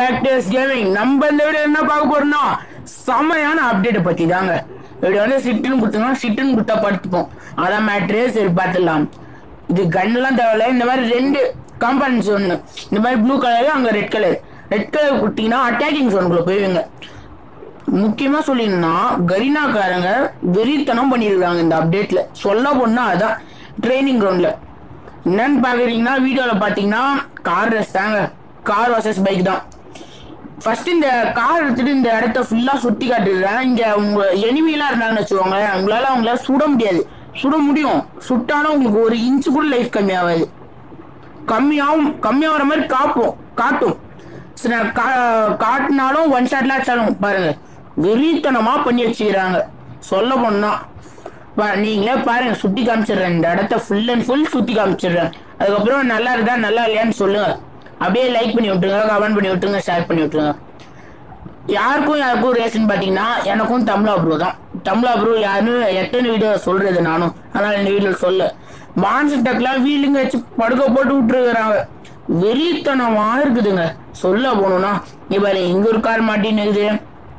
Characters gaming நம்ம இந்த video என்ன பார்க்க போறோம்னா செமையான அப்டேட் பத்தி தாங்க இப்படி வந்து சிட்டுன்னு கொடுத்தோம்னா சிட்டுன்னு கொடுத்தா படுத்துப்போம் அதான் மேட்ரு சரி பார்த்துடலாம் இது கன்னுலாம் தேவையில்ல இந்த மாதிரி ரெண்டு காம்பனன்ஸ் ஒன்று இந்த மாதிரி ப்ளூ கலர் அங்கே ரெட் கலர் ரெட் கலர் கொடுத்தீங்கன்னா அட்டாக்கிங் ஜோனுக்குள்ள போய்வீங்க முக்கியமா சொல்லினா கரீனாக்காரங்க வெறித்தனம் பண்ணிருக்காங்க இந்த அப்டேட்ல சொல்ல போனா அதான் ட்ரைனிங் கிரவுண்ட்ல என்னன்னு பாக்குறீங்கன்னா வீடியோல பாத்தீங்கன்னா கார் ரேஸ் தாங்க கார் வர்சஸ் பைக் தான் ஃபர்ஸ்ட் இந்த கார் எடுத்துட்டு இந்த இடத்த ஃபுல்லா சுத்தி காட்டுறேன் இங்க உங்க எனிமிலாம் இருந்தாங்கன்னு வச்சுக்கோங்க உங்களால அவங்களால சுட முடியாது சுட முடியும் சுட்டாலும் உங்களுக்கு ஒரு இன்ச்சு கூட லைஃப் கம்மியாகாது கம்மியாகும் கம்மியாகிற மாதிரி காப்போம் காட்டும் சில கா- காட்டினாலும் ஒன் ஷாட்ல அடிச்சாலும் பாருங்க வெறித்தனமா பண்ணி வச்சுக்கிறாங்க சொல்ல போனா பா- நீங்களே பாருங்க சுத்தி காமிச்சிடுறேன் இந்த இடத்த ஃபுல் அண்ட் ஃபுல் சுத்தி காமிச்சிடுறேன் அதுக்கப்புறம் நல்லா இருக்கா நல்லா இல்லையான்னு சொல்லுங்க அப்படியே லைக் பண்ணி விட்டுருங்க கமெண்ட் பண்ணி விட்டுருங்க ஷேர் பண்ணி விட்டுருங்க யாருக்கும் யாருக்கும் ரேஷன் பாத்தீங்கன்னா எனக்கும் தமிழா ப்ரோ தான் தமிழா ப்ரோ யாருன்னு எத்தனை வீடியோ சொல்றது நானும் அதனால இந்த வீடியோ சொல்ல மான்சர் டக்லாம் வீலுங்க வச்சு படுக்க போட்டு விட்டுருக்குறாங்க வெறித்தனமா இருக்குதுங்க சொல்ல போகணும்னா இங்க பாரு இங்க ஒரு கார் மாட்டின்னு இருக்குது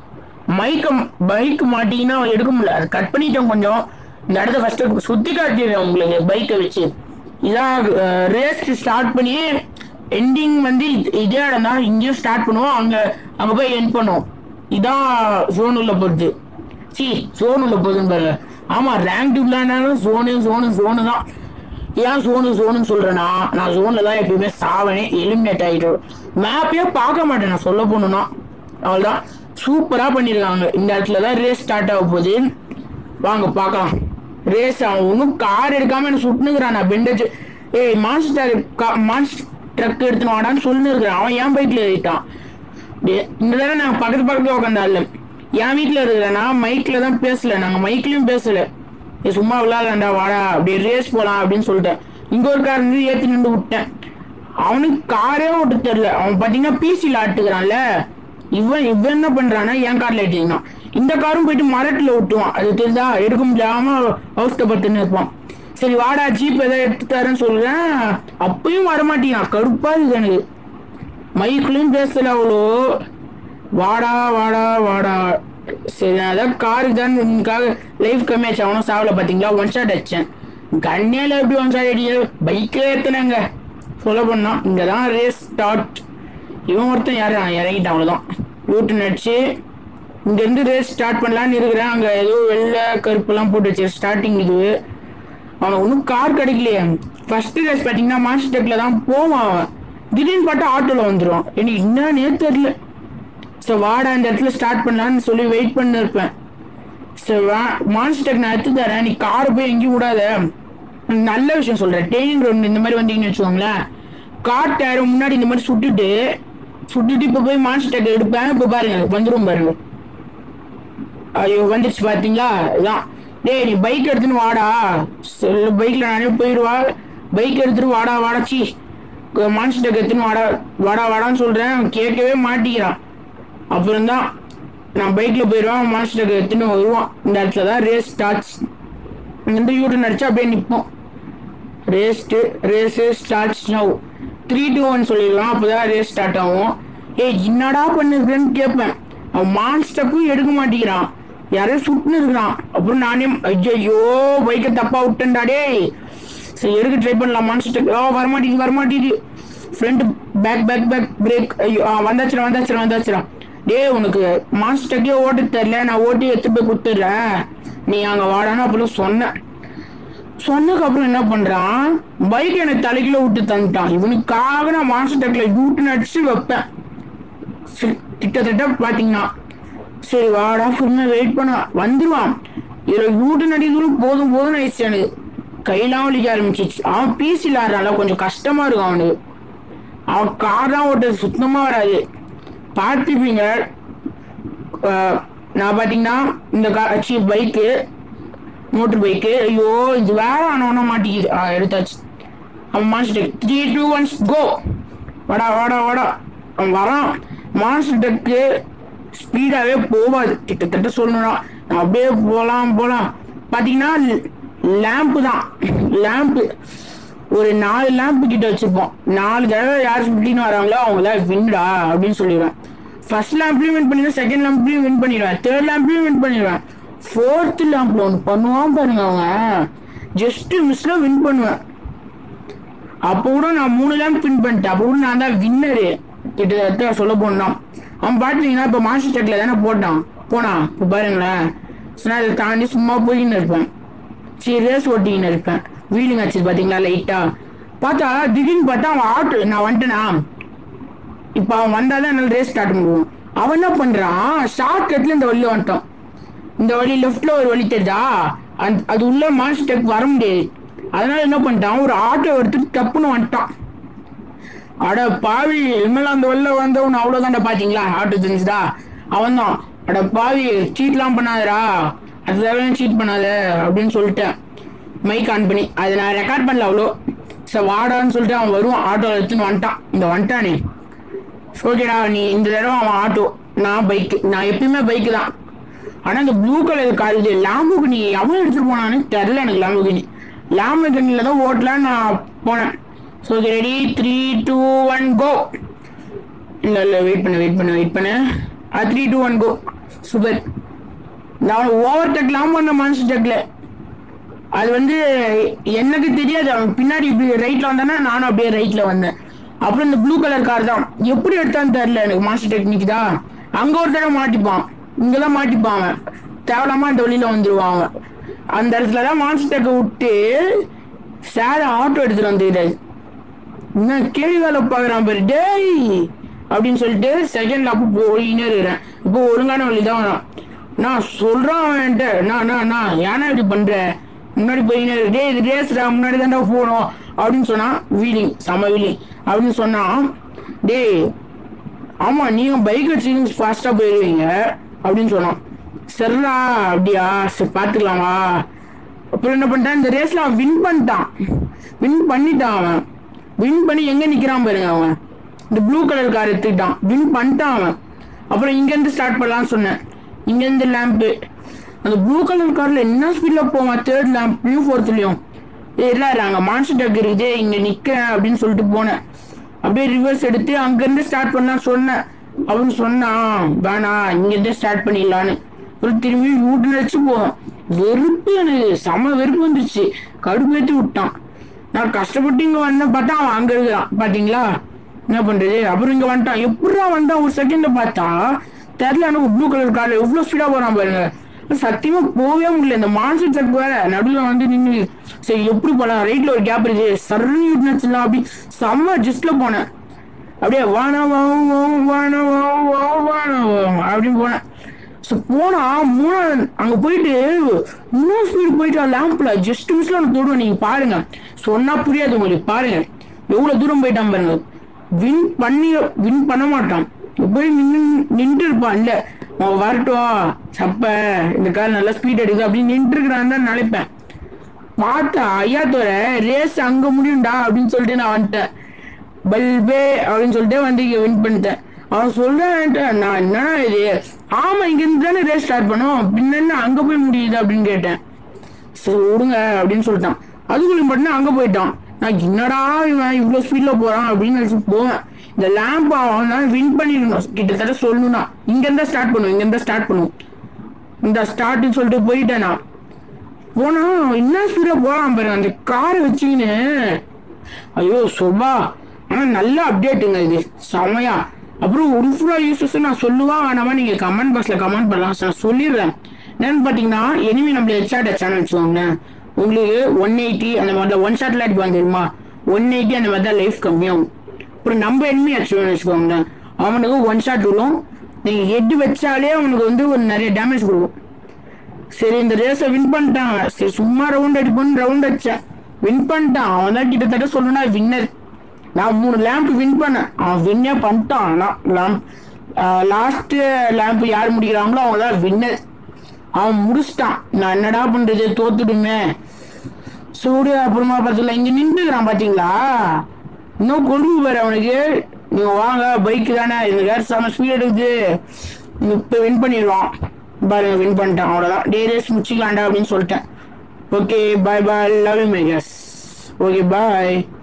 மைக்க பைக் மாட்டிங்கன்னா எடுக்க முடியல அது கட் பண்ணிட்டோம் கொஞ்சம் இந்த இடத்த ஃபர்ஸ்ட் சுத்தி காட்டிடுறேன் உங்களுக்கு பைக்கை வச்சு இதான் ரேஸ் ஸ்டார்ட் பண்ணி எண்டிங் வந்து இது- இதே இடம் தான் இங்கேயும் ஸ்டார்ட் பண்ணுவோம் அங்க அங்க போய் எண்ட் பண்ணுவோம் இதான் ஜோன் உள்ள போகுது சி ஜோன் உள்ள போகுதுன்னு பாருங்க ஆமா ரேங்க் விளையாடினாலும் ஜோனு ஜோனு ஜோனு தான் ஏன் ஜோனு ஜோனுன்னு சொல்றேன்னா நான் ஜோன்ல தான் எப்பயுமே சாவனே எலிமினேட் ஆயிட்டோம் மேப்பே பார்க்க மாட்டேன் நான் சொல்ல போகணும்னா அவ்வளவுதான் சூப்பரா பண்ணிருக்காங்க இந்த இடத்துல தான் ரேஸ் ஸ்டார்ட் ஆக போகுது வாங்க பார்க்கலாம் ரேஸ் அவன் ஒன்றும் கார் எடுக்காம என்ன சுட்டுனுக்குறான் நான் பெண்டேஜ் ஏய் மான்ஸ்டர் மான்ஸ்டர் ட்ரக் எடுத்துன்னு வாடான்னு சொல்லின்னு இருக்கிறான் அவன் ஏன் பைக்ல ஏறிட்டான் டேய், இந்த தடவை நாங்க பக்கத்து பக்கத்துல உட்காந்தால என் வீட்டுல இருக்கிறேன்னா மைக்ல தான் பேசல நாங்க மைக்லயும் பேசல ஏய், சும்மா விளையாடலாம்டா வாடா அப்படி ரேஸ் போலாம் அப்படின்னு சொல்லிட்டேன் இங்க ஒரு கார் இருந்து ஏத்தி நின்று விட்டேன் அவனுக்கு காரே ஓட்ட தெரியல அவன் பாத்தீங்கன்னா பிசில ஆட்டுக்கிறான்ல இவன் இவன் என்ன பண்றான்னா என் கார்ல ஏட்டிங்கன்னா இந்த காரும் போயிட்டு மரத்துல ஓட்டுவான் அது தெரிஞ்சா எடுக்க முடியாம அவஸ்தப்பட்டுன்னு இருப்பான் சரி வாடா ஜீப் ஏதோ எடுத்து தரேன்னு சொல்றேன் அப்பயும் வரமாட்டேங்கிறான் கடுப்பா இருக்கு எனக்கு மைக்குலயும் பேசல அவ்வளோ வாடா வாடா வாடா சரி நான் அதான் காருக்கு தான் உனக்காக லைஃப் கம்மியாச்சு அவனும் சாவல பாத்தீங்களா ஒன் ஷாட் அடிச்சேன் கண்ணியால எப்படி ஒன் ஷாட் அடிக்க பைக்கே ஏத்துனாங்க சொல்ல போனா இங்க தான் ரேஸ் ஸ்டார்ட் இவன் ஒருத்தன் யாரு அவன் இறங்கிட்டான் அவ்வளவுதான் யூட்டன் அடிச்சு இங்க இருந்து ரேஸ் ஸ்டார்ட் பண்ணலான்னு இருக்கிறேன் அங்க ஏதோ வெள்ளை கருப்பெல்லாம் போட்டு வச்சு ஸ்டார்டிங் இது அவனுக்கு ஒன்றும் கார் கிடைக்கலையே ஃபர்ஸ்ட் ரேஸ் பார்த்தீங்கன்னா மாஸ்டர்ல தான் போவான் அவன் திடீர்னு பார்த்தா ஆட்டோல வந்துடும் எனக்கு என்னன்னே தெரியல ஸோ வாடா இந்த இடத்துல ஸ்டார்ட் பண்ணலான்னு சொல்லி வெயிட் பண்ணி இருப்பேன் ஸோ மான்ஸ்டர் நான் எடுத்து தரேன் நீ காரை போய் எங்கேயும் விடாத நல்ல விஷயம் சொல்றேன் ட்ரெயினிங் ரவுண்ட் இந்த மாதிரி வந்தீங்கன்னு வச்சுக்கோங்களேன் கார் டயர் முன்னாடி இந்த மாதிரி சுட்டுட்டு சுட்டுட்டு இப்போ போய் மான்ஸ்டர் எடுப்பேன் இப்போ பாருங்க வந்துரும் பாருங்க ஐயோ வந்துருச்சு பாத்தீங்களா இதான் டேய் நீ பைக் எடுத்துன்னு வாடா சொல்லு பைக்ல நானே போயிடுவா பைக் எடுத்துட்டு வாடா வாடா சி மான்ஸ்டர் எடுத்துன்னு வாடா வாடா வாடான்னு சொல்றேன் அவன் கேட்கவே மாட்டிக்கிறான் அப்புறம் தான் நான் பைக்ல போயிடுவான் மான்ஸ்டர் எடுத்துன்னு வருவான் இந்த இடத்துல தான் ரேஸ் ஸ்டார்ட்ஸ் இந்த யூட்டன் அடிச்சா அப்படியே நிற்போம் ரேஸ்ட் race starts now three two one சொல்லிடலாம் அப்போதான் ரேஸ் ஸ்டார்ட் ஆகும் ஏய் என்னடா பண்ணுறேன்னு கேட்பேன் அவன் மான்ஸ்டப்பும் எடுக்க மாட்டேங்கிறான் யாரையும் சுட்டுன்னு இருக்கிறான் அப்புறம் நானே ஐயோ பைக்கை தப்பா விட்டேன்டா டேய் சரி எடுக்க ட்ரை பண்ணலாம் மான்ஸ்டர் ஓ வரமாட்டேங்குது வரமாட்டேங்குது front back back back brake ஐயோ ஆ வந்தாச்சுடா வந்தாச்சுடா வந்தாச்சுடா டேய் உனக்கு மான்ஸ்டர்க்கே ஓட்ட தெரியல நான் ஓட்டி எடுத்து போய் கொடுத்துட்றேன் நீ அங்கே வாடான்னு அப்புறம் சொன்னேன் சொன்னதுக்கு அப்புறம் என்ன பண்றான் பைக் எனக்கு தலைக்குள்ள விட்டு தந்துட்டான் இவனுக்காக நான் மாஸ்டர் டேக்ல யூட்டு அடிச்சு வைப்பேன் சரி, கிட்டத்தட்ட பாத்தீங்கன்னா சரி வாடா பொறுமை வெயிட் பண்ண வந்துருவான் இதுல யூட்டு நடிக்கிறதும் போதும் போதும் ஆயிடுச்சு எனக்கு கையெல்லாம் வலிக்க ஆரம்பிச்சிச்சு அவன் பிசில ஆடுறான்ல கொஞ்சம் கஷ்டமா இருக்கும் அவனுக்கு அவன் கார் தான் ஓட்டுறது சுத்தமா வராது பார்த்துப்பீங்க அஹ், நான் பாத்தீங்கன்னா இந்த காட்சி பைக்கு மோட்டர் பைக்கு ஐயோ இது வேற ஆனவன மாட்டிக்குது ஆ எடுத்தாச்சு அவன் monster three two once go வாடா வாடா வாடா அவன் வரான் மான்ஸ்டருக்கு ஸ்பீடாகவே போகாது கிட்டத்தட்ட சொல்லணும்னா நான் அப்படியே போகலாம் போகலாம் பார்த்தீங்கன்னா லேம்பு தான் லேம்பு ஒரு நாலு லேம்ப் கிட்ட வச்சிருப்போம் நாலு தடவை யார் சுட்டின்னு வராங்களோ அவங்க தான் வின்டா அப்படின்னு சொல்லிடுவேன் ஃபர்ஸ்ட் லேம்ப்லயும் வின் பண்ணிடுவேன் செகண்ட் லேம்ப்லயும் வின் பண்ணிடுவேன் தேர்ட் லேம்ப்லயும் வின் பண்ணிடுவேன் ஃபோர்த் லேம்ப்ல ஒன்று பண்ணுவான் பாருங்க அவன் ஜஸ்ட் மிஸ்ல வின் பண்ணுவேன் அப்போ கூட நான் மூணு லேம்ப் வின் பண்ணிட்டேன் அப்போ கூட நான் தான் வின்னரு கிட்டத்தட்ட சொல்ல போனான் அவன் பாத்தீங்கன்னா இப்போ மாஸ்டர் செக்ல தானே போட்டான் போனான் இப்போ பாருங்களேன் So, நான் அதை தாண்டி சும்மா போயின்னு இருப்பேன் சரி ரேஸ் ஓட்டிக்கின்னு இருப்பேன் வீலிங் ஆச்சு பாத்தீங்களா லைட்டா பார்த்தா திடீர்னு பார்த்தா அவன் ஆட்டோ நான் வந்துட்டேனா இப்போ அவன் வந்தாதான் என்னால் ரேஸ் ஸ்டார்ட் பண்ணுவோம் அவன் என்ன பண்றான் ஷார்ட் கட்ல இந்த வழி வந்துட்டான் இந்த வழி லெஃப்ட்ல ஒரு வழி தெரியுதா அந்த அது உள்ள மாஸ்டருக்கு வர முடியாது அதனால என்ன பண்ணிட்டான் ஒரு ஆட்டோ எடுத்துட்டு டப்புன்னு வந்துட்டான் அட பாவி இனிமேல் அந்த வெளில வந்தவன் அவ்வளவுதான்டா பாத்தீங்களா ஆட்டோ தெரிஞ்சுதா அவன் தான் அட பாவி சீட்லாம் பண்ணாதடா அதுதான் சீட் பண்ணாத அப்படின்னு சொல்லிட்டேன் மைக் ஆன் பண்ணி அதை நான் ரெக்கார்ட் பண்ணல அவ்வளோ சரி வாடான்னு சொல்லிட்டு அவன் வருவான் ஆட்டோ எடுத்துன்னு வந்துட்டான் இந்த வந்துட்டானே ஓகேடா நீ இந்த தடவை அவன் ஆட்டோ நான் பைக் நான் எப்பயுமே பைக் தான் ஆனா இந்த ப்ளூ கலர் கார் இது லாம்புகினி அவன் எடுத்துட்டு போனான்னு தெரியல எனக்கு லாம்புகினி லாம்புகினில தான் ஓட்டலான்னு நான் போனேன் so ready three two one go இல்லை இல்லை வெயிட் பண்ணு வெயிட் பண்ணு வெயிட் பண்ணு three two one go super நான் ஓவர் டெக்லாம் பண்ண மனசு டெக்ல அது வந்து எனக்கு தெரியாது அவன் பின்னாடி இப்படி ரைட்ல வந்தானா நானும் அப்படியே ரைட்ல வந்தேன் அப்புறம் இந்த ப்ளூ கலர் கார் தான் எப்படி எடுத்தான்னு தெரியல எனக்கு மாஸ்டர் டெக்னிக் தான் அங்க ஒரு தடவை மாட்டிப்பான் இங்கதான் மாட்டிப்பான் அவன் தேவையில்லாம அந்த வழியில வந்துருவான் அவன் அந்த இடத்துல தான் மாஸ்டர் டெக்கை விட்டு சார் ஆட்டோ எடுத்துட்டு வந்துக்கிறாரு என்ன கேள்வி வேலை பாக்குறான் பாரு டேய் அப்படின்னு சொல்லிட்டு செகண்ட்ல அப்போ போயினே இருக்கிறேன் இப்போ ஒழுங்கான வழி தான் வரான் நான் சொல்றான் அவன்கிட்ட நான் நான் நான் ஏன்னா இப்படி பண்ற முன்னாடி போயினே இரு. டேய் இது ரேஸ்டா முன்னாடி தான்டா போகணும் அப்படின்னு சொன்னான் வீலிங் செம வீலிங் அப்படின்னு சொன்னான் டேய் ஆமா நீங்க பைக் வச்சுக்கின்னு ஃபாஸ்டா போயிருவீங்க அப்படின்னு சொன்னான் சரிடா அப்படியா சரி பாத்துக்கலாமா அப்புறம் என்ன பண்ணிட்டான் இந்த ரேஸ்ல அவன் வின் பண்ணிட்டான் வின் பண்ணிட்டான் அவன் வின் பண்ணி எங்க நிக்கிறான் பாருங்க அவன் இந்த ப்ளூ கலர் கார் எடுத்துக்கிட்டான் வின் பண்ணிட்டான் அவன் அப்புறம் இங்க இருந்து ஸ்டார்ட் பண்ணலாம்னு சொன்னேன் இங்க இருந்து லேம்பு அந்த ப்ளூ கலர் கார்ல என்ன ஸ்பீட்ல போவான் தேர்ட் லேம்ப்லயும் ஃபோர்த்லயும் இல்ல அங்க மான்ஸ்டர் டக் இருக்குது இங்க நிக்கிறேன் அப்படின்னு சொல்லிட்டு போனேன் அப்படியே ரிவர்ஸ் எடுத்து அங்க இருந்து ஸ்டார்ட் பண்ணலாம் சொன்னேன் அவன் சொன்னான் வேணாம் இங்க இருந்து ஸ்டார்ட் பண்ணிடலான்னு ஒரு திரும்பி வீட்டுல வச்சு போவோம் வெறுப்பு எனக்கு செம வெறுப்பு வந்துருச்சு கடுப்பேத்தி விட்டான் நான் கஷ்டப்பட்டு இங்க வந்தேன் பார்த்தா அவன் அங்க இருக்கிறான் பாத்தீங்களா என்ன பண்றது அப்புறம் இங்க வந்துட்டான் எப்படிடா வந்தான் ஒரு செகண்ட்ல பார்த்தா தெரியல எனக்கு ப்ளூ கலர் கார்ல எவ்வளவு ஸ்பீடா போறான் பாருங்க சத்தியமா போகவே முடியல இந்த மான்சூன் ட்ரக் வேற நடுவுல வந்து நின்று சரி எப்படி போலாம் ரைட்ல ஒரு கேப் இருக்கு சரணி வச்சிடலாம் அப்படி செம்ம ஜஸ்ட்ல போனேன் அப்படியே வானா வாவும் வாவும் வானா வாவும் வாவும் வானா வாவும் அப்படின்னு போனேன் ஸோ போனா மூணாவது அங்க போயிட்டு இன்னும் ஸ்பீடு போயிட்டு லேம்ப்ல ஜஸ்ட் மிஸ்ல ஒன்று தொடுவேன் நீங்க பாருங்க சொன்னா புரியாது உங்களுக்கு பாருங்க எவ்வளவு தூரம் போயிட்டான் பாருங்க வின் பண்ணி வின் பண்ண மாட்டான் போய் நின்று நின்று இருப்பான் இல்ல அவன் வரட்டும் சப்ப இந்த கார் நல்லா ஸ்பீட் எடுக்குது அப்படின்னு நின்று இருக்கிறான்னு தான் நினைப்பேன் பார்த்தா ஐயா தோற ரேஸ் அங்க முடியும்டா அப்படின்னு சொல்லிட்டு நான் வந்துட்டேன் பல்பே அப்படின்னு சொல்லிட்டு வந்து இங்க வின் பண்ணிட்டேன் அவன் சொல்றான் நான் என்ன இது ஆமா இங்க இருந்து தானே ரேஸ் ஸ்டார்ட் பண்ணோம் பின்ன என்ன அங்க போய் முடியுது அப்படின்னு கேட்டேன் சரி விடுங்க அப்படின்னு சொல்லிட்டான் அதுக்குள்ள மட்டும் அங்க போயிட்டான் நான் என்னடா இவன் இவ்வளவு ஸ்பீட்ல போறான் அப்படின்னு நினைச்சு போவேன் இந்த லேம்ப் அவன் தான் வின் பண்ணிடணும் கிட்டத்தட்ட சொல்லணும்னா இங்க இருந்தா ஸ்டார்ட் பண்ணுவோம் இங்க இருந்தா ஸ்டார்ட் பண்ணுவோம் இந்த ஸ்டார்ட்னு சொல்லிட்டு போயிட்டேன் நான் போனா என்ன ஸ்பீடா போறான் பாருங்க அந்த காரை வச்சுக்கின்னு ஐயோ சுபா ஆனா நல்ல அப்டேட்டுங்க இது செமையா அப்புறம் உல்ஃபுரா யூசஸ் நான் சொல்லுவா வேணாமா நீங்க கமெண்ட் பாக்ஸ்ல கமெண்ட் பண்ணலாம் நான் சொல்லிடுறேன் என்னன்னு பாத்தீங்கன்னா எனிமே நம்மள ஹெட்ஷாட் சேனல் வச்சுக்கோங்களேன் உங்களுக்கு ஒன் எயிட்டி அந்த மாதிரி ஒன் ஷாட்ல அடிப்பாங்க தெரியுமா ஒன் எயிட்டி அந்த மாதிரி தான் லைஃப் கம்மியாகும் அப்புறம் நம்ம எனிமி அடிச்சுக்கோன்னு வச்சுக்கோங்களேன் அவனுக்கு ஒன் ஷாட் விழும் நீங்க ஹெட் வச்சாலே அவனுக்கு வந்து ஒரு நிறைய டேமேஜ் கொடுக்கும் சரி இந்த ரேஸை வின் பண்ணிட்டான் சரி சும்மா ரவுண்ட் அடிப்போன்னு ரவுண்ட் அடிச்சேன் வின் பண்ணிட்டான் அவன் தான் கிட்டத்தட்ட சொல்லணும்னா வின்னர் நான் மூணு லேம்ப் வின் பண்ணேன் அவன் வின்னே பண்ணிட்டான் ஆனால் லேம்ப் லாஸ்ட் லேம்ப் யார் முடிக்கிறாங்களோ அவங்க தான் வின்னர் அவன் முடிச்சிட்டான் நான் என்னடா பண்றது தோத்துடுமே சூடு அப்புறமா பார்த்தல இங்க நின்றுக்கிறான் பாத்தீங்களா இன்னும் கொண்டு பாரு அவனுக்கு நீங்க வாங்க பைக் தானே இந்த கேர் செம ஸ்பீட் எடுக்குது இப்ப வின் பண்ணிடுவான் பாருங்க வின் பண்ணிட்டான் அவ்வளவுதான் டே ரேஸ் முடிச்சுக்கலாம்டா அப்படின்னு சொல்லிட்டேன் okay bye bye love you my case okay bye